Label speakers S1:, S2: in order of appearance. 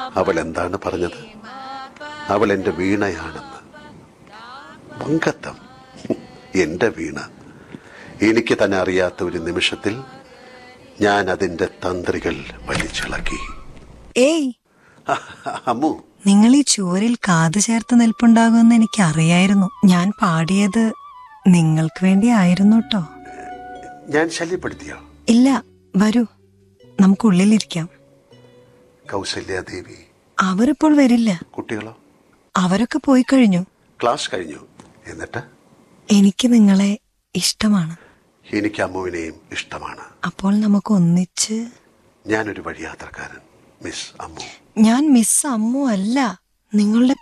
S1: അവൾ എന്താണ് പറഞ്ഞത് അവൾ എന്റെ വീണയാണെന്ന് പങ്കത്തം എന്റെ വീണ എനിക്ക് തന്നെ അറിയാത്ത ഒരു നിമിഷത്തിൽ ഞാൻ അതിന്റെ തന്ത്രികൾ വലിച്ചിളക്കി
S2: ഏയ്
S1: അമ്മു
S2: നിങ്ങൾ ഈ ചുവരിൽ കാത് ചേർത്ത് നിൽപ്പുണ്ടാകുമെന്ന് എനിക്ക് അറിയായിരുന്നു ഞാൻ പാടിയത് നിങ്ങൾക്ക് വേണ്ടി ആയിരുന്നു കേട്ടോ
S1: ഞാൻ ശല്യപ്പെടുത്തിയോ
S2: ഇല്ല വരൂ നമുക്കുള്ളിലിരിക്കാം
S1: കൗസല്യാദേവി
S2: അവരിപ്പോൾ വരില്ല
S1: കുട്ടികളോ
S2: അവരൊക്കെ പോയി കഴിഞ്ഞു
S1: ക്ലാസ് കഴിഞ്ഞു എന്നിട്ട്
S2: എനിക്ക് നിങ്ങളെ ഇഷ്ടമാണ്
S1: എനിക്ക് അമ്മുവിനെയും ഇഷ്ടമാണ്
S2: അപ്പോൾ നമുക്ക് ഒന്നിച്ച്
S1: ഞാനൊരു വഴിയാത്രക്കാരൻ മിസ് അമ്മു
S2: ഞാൻ മിസ് അമ്മു അല്ല നിങ്ങളുടെ